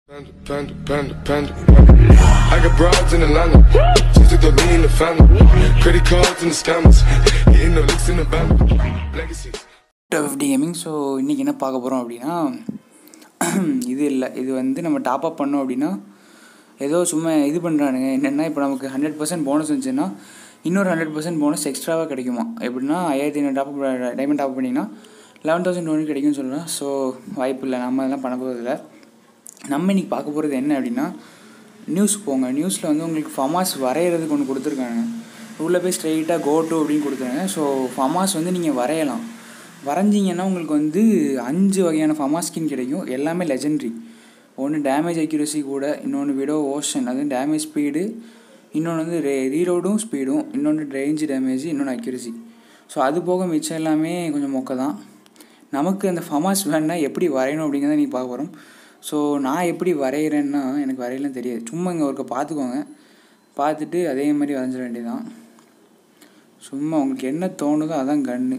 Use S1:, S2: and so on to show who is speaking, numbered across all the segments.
S1: Panda, panda, panda, panda, panda. I got broads in Atlanta. Just took the lean in the family. Credit cards and the scammers. Hitting the licks in the band. Legacies.
S2: Fifty gaming so இன்றைக்கி என்ன பார்க்க போகிறோம் அப்படின்னா இது இல்லை இது வந்து நம்ம டாப் அப் பண்ணோம் அப்படின்னா ஏதோ சும்மா இது பண்ணுறானுங்க என்னென்னா இப்போ நமக்கு ஹண்ட்ரட் பர்சன்ட் போனஸ் இருந்துச்சுன்னா இன்னொரு ஹண்ட்ரட் பர்சன்ட் போனஸ் எக்ஸ்ட்ராவாக கிடைக்குமா எப்படின்னா ஐயாயிரத்தி ஐநூறு டாப் டைமண்ட் டாப் பண்ணிங்கன்னா லெவன் தௌசண்ட் டூ கிடைக்கும்னு சொல்லலாம் ஸோ வாய்ப்பு இல்லை நம்ம அதெல்லாம் பண்ண போகிறதில்ல நம்ம இன்றைக்கி பார்க்க போகிறது என்ன அப்படின்னா நியூஸ் போங்க நியூஸில் வந்து உங்களுக்கு ஃபமாஸ் வரைகிறதுக்கு ஒன்று கொடுத்துருக்காங்க உள்ளே போய் ஸ்ட்ரெயிட்டாக கோ டு அப்படின்னு கொடுத்துருங்க ஸோ ஃபமாஸ் வந்து நீங்கள் வரையலாம் வரைஞ்சிங்கன்னா உங்களுக்கு வந்து அஞ்சு வகையான ஃபமா ஸ்கின் கிடைக்கும் எல்லாமே லெஜெண்ட்ரி ஒன்று டேமேஜ் அக்யூரசி கூட இன்னொன்று விடோ ஓஷன் அது டேமேஜ் ஸ்பீடு இன்னொன்று வந்து ரே ரீலோடும் ஸ்பீடும் இன்னொன்று ரேஞ்சு டேமேஜ் இன்னொன்று அக்யூரசி ஸோ அது போக மிச்சம் எல்லாமே கொஞ்சம் மொக்க தான் நமக்கு அந்த ஃபமாஸ் வேணுன்னா எப்படி வரையணும் அப்படிங்கிறத நீங்கள் பார்க்க போகிறோம் ஸோ நான் எப்படி வரைகிறேன்னா எனக்கு வரையலாம் தெரியாது சும்மா இங்கே ஒருக்க பார்த்துக்கோங்க பார்த்துட்டு அதே மாதிரி வரைஞ்சிட வேண்டியதான் சும்மா உங்களுக்கு என்ன தோணுதோ அதான் கன்று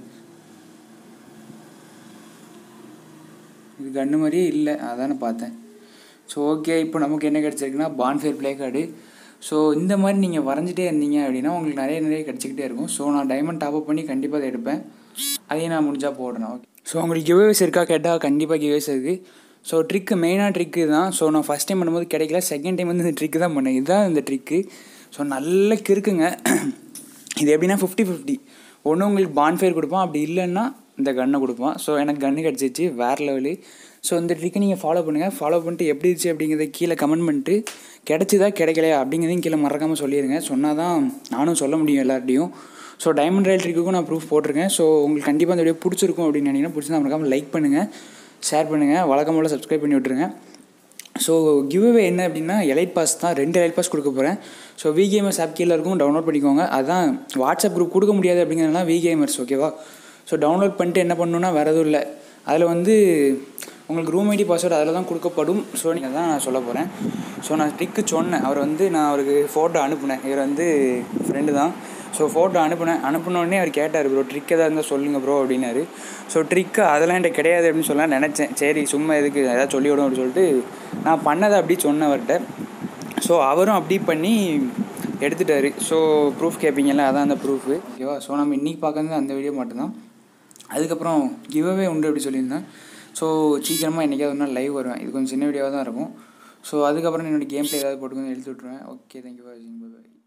S2: இது கன்று மாதிரியே இல்லை அதான் நான் பார்த்தேன் ஸோ ஓகே இப்போ நமக்கு என்ன கிடச்சிருக்குன்னா பான்ஃபேர் ப்ளே கார்டு ஸோ இந்த மாதிரி நீங்கள் வரைஞ்சிட்டே இருந்தீங்க அப்படின்னா உங்களுக்கு நிறைய நிறைய கிடச்சிக்கிட்டே இருக்கும் ஸோ நான் டைமண்ட் டாப் அப் பண்ணி கண்டிப்பாக அதை எடுப்பேன் அதையும் நான் முடிஞ்சால் போடுறேன் ஓகே ஸோ உங்களுக்கு கிவ்வேஸ் இருக்கா கேட்டால் கண்டிப்பாக கிவ்வேஸ் இருக்குது ஸோ ட்ரிக்கு மெயினாக ட்ரிக்கு தான் ஸோ நான் ஃபஸ்ட் டைம் பண்ணும்போது கிடைக்கல செகண்ட் டைம் வந்து இந்த ட்ரிக்கு தான் பண்ணேன் இதுதான் இந்த ட்ரிக்கு ஸோ நல்ல கிறுக்குங்க இது எப்படின்னா ஃபிஃப்டி ஃபிஃப்டி ஒன்று உங்களுக்கு பான்ஃபயர் கொடுப்பான் அப்படி இல்லைன்னா இந்த கன்னை கொடுப்பான் ஸோ எனக்கு கன்று கிடச்சிச்சு வேறு லெவலு ஸோ இந்த ட்ரிக்கை நீங்கள் ஃபாலோ பண்ணுங்கள் ஃபாலோ பண்ணிட்டு எப்படி இருந்துச்சு அப்படிங்கிறத கீழே கமெண்ட் பண்ணிட்டு கிடச்சிதா கிடைக்கலையா அப்படிங்கிறதையும் கீழே மறக்காமல் சொல்லிடுங்க சொன்னால் தான் நானும் சொல்ல முடியும் எல்லார்ட்டையும் ஸோ டைமண்ட் ரயில் ட்ரிக்குக்கும் நான் ப்ரூஃப் போட்டிருக்கேன் ஸோ உங்களுக்கு கண்டிப்பாக அந்த வீடியோ பிடிச்சிருக்கும் அப்படின்னு நினைக்கிறேன் பிடிச்சிருந்தா மறக்காமல் லைக் பண்ணுங்கள் ஷேர் பண்ணுங்கள் வழக்கம் போல் சப்ஸ்கிரைப் பண்ணி விட்ருங்க ஸோ கிவ்அவே என்ன அப்படின்னா எலைட் பாஸ் தான் ரெண்டு எலைட் பாஸ் கொடுக்க போகிறேன் ஸோ வி கேமர்ஸ் ஆப் கீழே இருக்கும் டவுன்லோட் பண்ணிக்கோங்க அதான் வாட்ஸ்அப் குரூப் கொடுக்க முடியாது அப்படிங்கிறதுலாம் வி கேமர்ஸ் ஓகேவா ஸோ டவுன்லோட் பண்ணிட்டு என்ன பண்ணணுன்னா வேறு எதுவும் இல்லை அதில் வந்து உங்களுக்கு ரூம் ஐடி பாஸ்வேர்டு அதில் தான் கொடுக்கப்படும் ஸோ நீங்கள் தான் நான் சொல்ல போகிறேன் ஸோ நான் ட்ரிக்கு சொன்னேன் அவர் வந்து நான் அவருக்கு ஃபோட்டோ அனுப்புனேன் இவர் வந்து ஃப்ரெண்டு தான் ஸோ ஃபோட்டோ அனுப்புனேன் அனுப்புனோடனே அவர் கேட்டார் ப்ரோ ட்ரிக் எதாவது இருந்தால் சொல்லுங்கள் ப்ரோ அப்படின்னாரு ஸோ ட்ரிக்கு அதெல்லாம் என்கிட்ட கிடையாது அப்படின்னு சொல்ல நினச்சேன் சரி சும்மா எதுக்கு ஏதாவது சொல்லிவிடும் அப்படின்னு சொல்லிட்டு நான் பண்ணதை அப்படி சொன்னேன் அவர்கிட்ட ஸோ அவரும் அப்படி பண்ணி எடுத்துட்டாரு ஸோ ப்ரூஃப் கேட்பீங்கல்ல அதான் அந்த ப்ரூஃபு ஓகேவா ஸோ நம்ம இன்றைக்கி பார்க்கறது அந்த வீடியோ மட்டும்தான் அதுக்கப்புறம் கிவ்அவே உண்டு அப்படி சொல்லியிருந்தேன் ஸோ சீக்கிரமாக என்றைக்காவது ஒரு நாள் லைவ் வருவேன் இது கொஞ்சம் சின்ன வீடியோவாக தான் இருக்கும் ஸோ அதுக்கப்புறம் என்னோடய கேம் பிளே ஏதாவது போட்டுக்கொண்டு எழுதி விட்ருவேன் ஓகே தேங்க்யூ ஃபார் வாட்சிங் பை